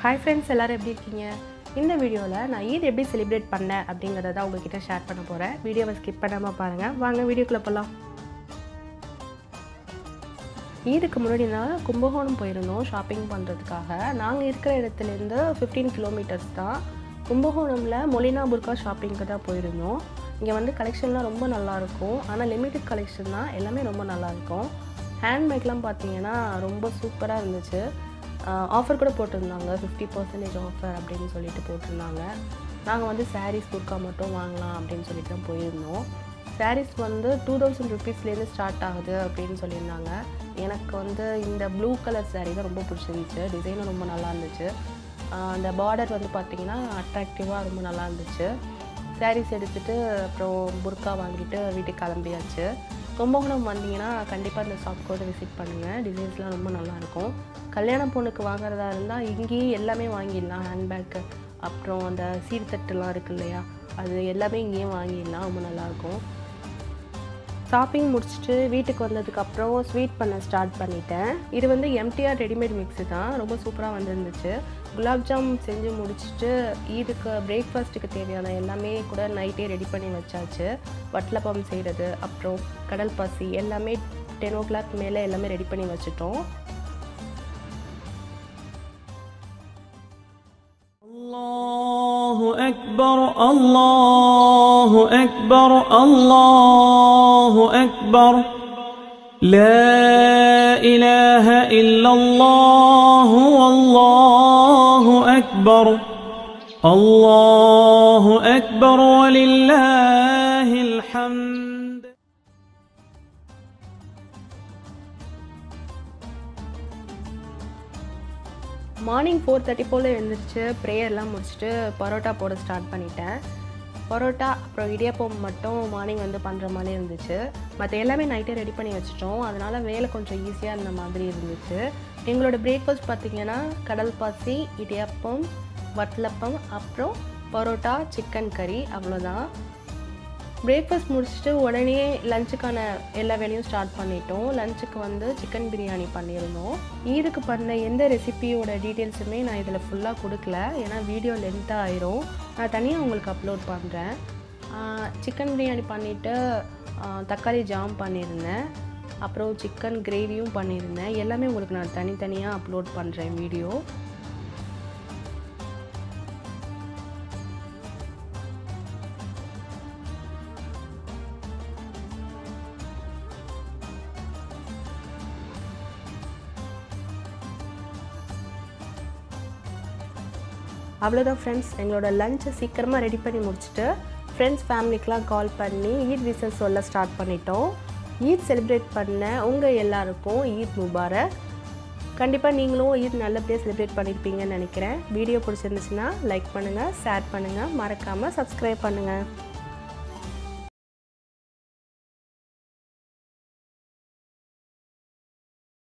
hi friends எல்லோரும் எப்படி இருக்கீங்க இந்த வீடியோவில் நான் ஈத் எப்படி செலிப்ரேட் பண்ணேன் அப்படிங்கிறத தான் உங்ககிட்ட ஷேர் பண்ண போகிறேன் வீடியோவை ஸ்கிப் பண்ணாமல் பாருங்கள் வாங்க வீடியோக்குள்ளே போகலாம் ஈதுக்கு முன்னாடி நான் கும்பகோணம் போயிருந்தோம் ஷாப்பிங் பண்ணுறதுக்காக நாங்கள் இருக்கிற இடத்துலேருந்து ஃபிஃப்டீன் கிலோமீட்டர்ஸ் தான் கும்பகோணமில் மொலினா புர்கா ஷாப்பிங்க்கு தான் போயிருந்தோம் இங்கே வந்து கலெக்ஷன்லாம் ரொம்ப நல்லாயிருக்கும் ஆனால் லிமிட்டட் கலெக்ஷன் தான் எல்லாமே ரொம்ப நல்லாயிருக்கும் ஹேண்ட்மேட்லாம் பார்த்தீங்கன்னா ரொம்ப சூப்பராக இருந்துச்சு ஆஃபர் கூட போட்டிருந்தாங்க ஃபிஃப்டி பர்சன்டேஜ் ஆஃபர் அப்படின்னு சொல்லிட்டு போட்டிருந்தாங்க நாங்கள் வந்து சாரீஸ் புர்கா மட்டும் வாங்கலாம் அப்படின்னு சொல்லிட்டு தான் போயிருந்தோம் சாரீஸ் வந்து டூ தௌசண்ட் ருபீஸ்லேருந்து ஸ்டார்ட் ஆகுது அப்படின்னு சொல்லியிருந்தாங்க எனக்கு வந்து இந்த ப்ளூ கலர் saree தான் ரொம்ப பிடிச்சிருந்துச்சு டிசைனும் ரொம்ப நல்லா இருந்துச்சு அந்த பார்டர் வந்து பார்த்திங்கன்னா அட்ராக்டிவாக ரொம்ப நல்லா இருந்துச்சு சாரீஸ் எடுத்துகிட்டு அப்புறம் புர்கா வாங்கிட்டு வீட்டுக்கு கிளம்பியாச்சு கும்பகோணம் வந்தீங்கன்னா கண்டிப்பாக இந்த ஷாப் கூட விசிட் பண்ணுங்கள் டிசைன்ஸ்லாம் ரொம்ப நல்லாயிருக்கும் கல்யாண பொண்ணுக்கு வாங்குறதா இருந்தால் இங்கேயே எல்லாமே வாங்கிடலாம் ஹேண்ட்பேக்கு அப்புறம் அந்த சீர்தட்டுலாம் இருக்கு இல்லையா அது எல்லாமே இங்கேயே வாங்கிடலாம் ரொம்ப நல்லாயிருக்கும் ஷாப்பிங் முடிச்சுட்டு வீட்டுக்கு வந்ததுக்கப்புறம் ஸ்வீட் பண்ண ஸ்டார்ட் பண்ணிட்டேன் இது வந்து எம்டிஆர் ரெடிமேட் மிக்ஸு தான் ரொம்ப சூப்பராக வந்துருந்துச்சு குலாப் ஜாம் செஞ்சு முடிச்சுட்டு ஈதுக்கு பிரேக்ஃபாஸ்ட்டுக்கு தேவையான எல்லாமே கூட நைட்டே ரெடி பண்ணி வச்சாச்சு வட்டலப்பம் செய்கிறது அப்புறம் கடல் பாசி எல்லாமே டென் ஓ கிளாக் மேலே எல்லாமே ரெடி பண்ணி வச்சுட்டோம் الله أكبر الله أكبر الله أكبر لا إله إلا الله والله أكبر الله أكبر ولله الحمد மார்னிங் ஃபோர் தேர்ட்டி போல் எழுந்திரிச்சு ப்ரேயர்லாம் முடிச்சுட்டு பரோட்டா போட ஸ்டார்ட் பண்ணிட்டேன் பரோட்டா அப்புறம் இடியாப்பம் மட்டும் மார்னிங் வந்து பண்ணுற மாதிரி இருந்துச்சு மற்ற எல்லாமே நைட்டே ரெடி பண்ணி வச்சிட்டோம் அதனால் வேலை கொஞ்சம் ஈஸியாக இருந்த மாதிரி இருந்துச்சு எங்களோட பிரேக்ஃபாஸ்ட் பார்த்திங்கன்னா கடல் பாசி இடியாப்பம் வட்டலப்பம் அப்புறம் பரோட்டா சிக்கன் கறி அவ்வளோதான் பிரேக்ஃபாஸ்ட் முடிச்சுட்டு உடனே லஞ்சுக்கான எல்லா வேலையும் ஸ்டார்ட் பண்ணிட்டோம் லஞ்சுக்கு வந்து சிக்கன் பிரியாணி பண்ணியிருந்தோம் ஈதுக்கு பண்ண எந்த ரெசிபியோட டீட்டெயில்ஸுமே நான் இதில் ஃபுல்லாக கொடுக்கல ஏன்னா வீடியோ லென்த்தாக ஆயிரும் நான் தனியாக உங்களுக்கு அப்லோட் பண்ணுறேன் சிக்கன் பிரியாணி பண்ணிவிட்டு தக்காளி ஜாம் பண்ணியிருந்தேன் அப்புறம் சிக்கன் கிரேவியும் பண்ணியிருந்தேன் எல்லாமே உங்களுக்கு நான் தனித்தனியாக அப்லோட் பண்ணுறேன் வீடியோ அவ்வளோதான் ஃப்ரெண்ட்ஸ் எங்களோட லஞ்சை சீக்கிரமாக ரெடி பண்ணி முடிச்சுட்டு ஃப்ரெண்ட்ஸ் ஃபேமிலிக்கெலாம் கால் பண்ணி ஈத் விஷஸ் சொல்ல ஸ்டார்ட் பண்ணிட்டோம் ஈத் செலிப்ரேட் பண்ண உங்கள் எல்லாருக்கும் ஈத் முபாரக் கண்டிப்பாக நீங்களும் ஈத் நல்லபடியாக செலிப்ரேட் பண்ணியிருப்பீங்கன்னு நினைக்கிறேன் வீடியோ பிடிச்சிருந்துச்சுன்னா லைக் பண்ணுங்கள் ஷேர் பண்ணுங்கள் மறக்காமல் சப்ஸ்கிரைப் பண்ணுங்கள்